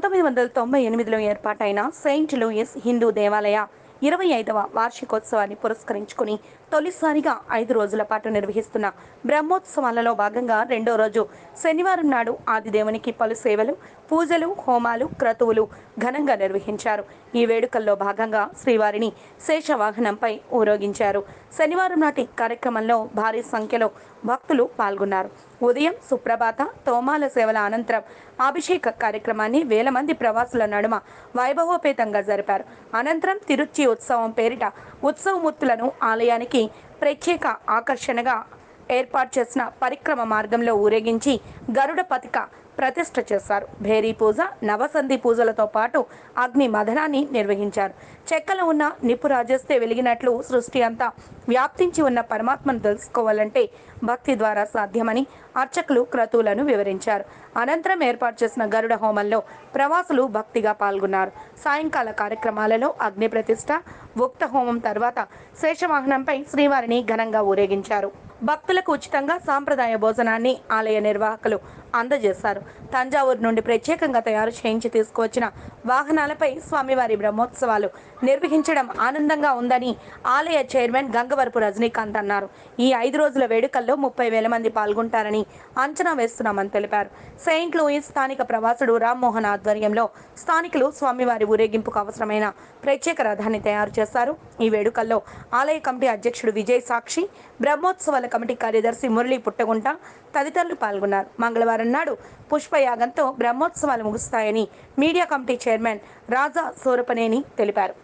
పంతొమ్మిది వందల తొంభై ఎనిమిదిలో ఏర్పాటైన సెయింట్ లూయిస్ హిందూ దేవాలయ ఇరవై ఐదవ వార్షికోత్సవాన్ని పురస్కరించుకుని తొలిసారిగా ఐదు రోజుల పాటు నిర్వహిస్తున్న బ్రహ్మోత్సవాలలో భాగంగా రెండో రోజు శనివారం నాడు ఆదిదేవునికి పలు సేవలు పూజలు హోమాలు క్రతువులు ఘనంగా నిర్వహించారు ఈ వేడుకల్లో భాగంగా శ్రీవారిని శేషవాహనంపై ఊరేగించారు శనివారం నాటి కార్యక్రమంలో భారీ సంఖ్యలో భక్తులు పాల్గొన్నారు ఉదయం సుప్రభాత తోమాల సేవల అనంతరం అభిషేక కార్యక్రమాన్ని వేల మంది ప్రవాసుల నడుమ వైభవోపేతంగా జరిపారు అనంతరం తిరుచి ఉత్సవం పేరిట ఉత్సవమూర్తులను ఆలయానికి ప్రత్యేక ఆకర్షణగా ఏర్పాటు చేసిన పరిక్రమ మార్గంలో ఊరేగించి గరుడ పతిక ప్రతిష్ఠ చేశారు భేరీ పూజ నవసంధి పూజలతో పాటు అగ్ని మదనాన్ని నిర్వహించారు చెక్కలో ఉన్న నిప్పు రాజేస్తే వెలిగినట్లు సృష్టి అంతా వ్యాప్తించి ఉన్న పరమాత్మను తెలుసుకోవాలంటే భక్తి ద్వారా సాధ్యమని అర్చకులు క్రతువులను వివరించారు అనంతరం ఏర్పాటు చేసిన గరుడ హోమంలో ప్రవాసులు భక్తిగా పాల్గొన్నారు సాయంకాల కార్యక్రమాలలో అగ్ని ప్రతిష్ఠ ఉక్త హోమం తర్వాత శేషవాహనంపై శ్రీవారిని ఘనంగా ఊరేగించారు భక్తులకు ఉచితంగా సాంప్రదాయ భోజనాన్ని ఆలయ నిర్వాహకులు అందజేశారు తంజావూరు నుండి ప్రత్యేకంగా తయారు చేయించి తీసుకువచ్చిన వాహనాలపై స్వామివారి బ్రహ్మోత్సవాలు నిర్వహించడం ఆనందంగా ఉందని ఆలయ చైర్మన్ గంగవరపు రజనీకాంత్ అన్నారు ఈ ఐదు రోజుల వేడుకల్లో ముప్పై వేల మంది పాల్గొంటారని అంచనా వేస్తున్నామని తెలిపారు సెయింట్ లూయిస్ స్థానిక ప్రవాసుడు రామ్మోహన్ ఆధ్వర్యంలో స్థానికులు స్వామివారి ఊరేగింపుకు అవసరమైన ప్రత్యేక రథాన్ని తయారు చేశారు ఈ వేడుకల్లో ఆలయ కమిటీ అధ్యక్షుడు విజయ్ సాక్షి బ్రహ్మోత్సవాల కమిటీ కార్యదర్శి మురళి పుట్టగుంట తదితరులు పాల్గొన్నారు మంగళవారం నాడు పుష్పయాగంతో బ్రహ్మోత్సవాలు ముగుస్తాయని media committee chairman Raja Surapaneni తెలిపారు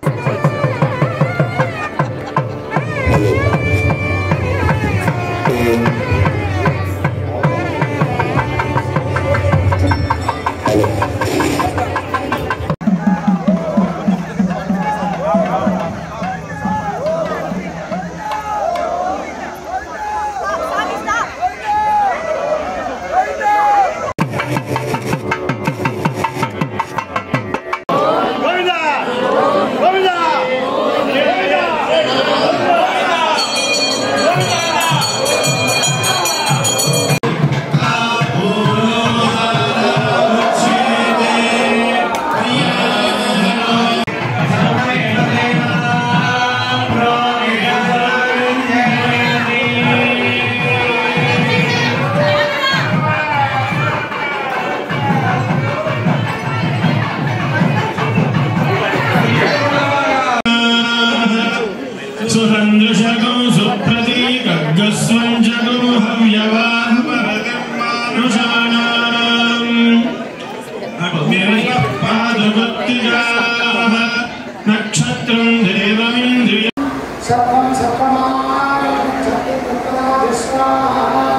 గోవిందా గోవిందా సుసందృశకం సుప్రతీకగస్వం జగం హవ్యవాహవరదర్మానుషాణాం అగ్నిరయ పాదవత్తిజాః నక్షత్రం దేవమింద్రియ సర్వం సర్వమాయ సత్యపుత్రా విశ్వాహ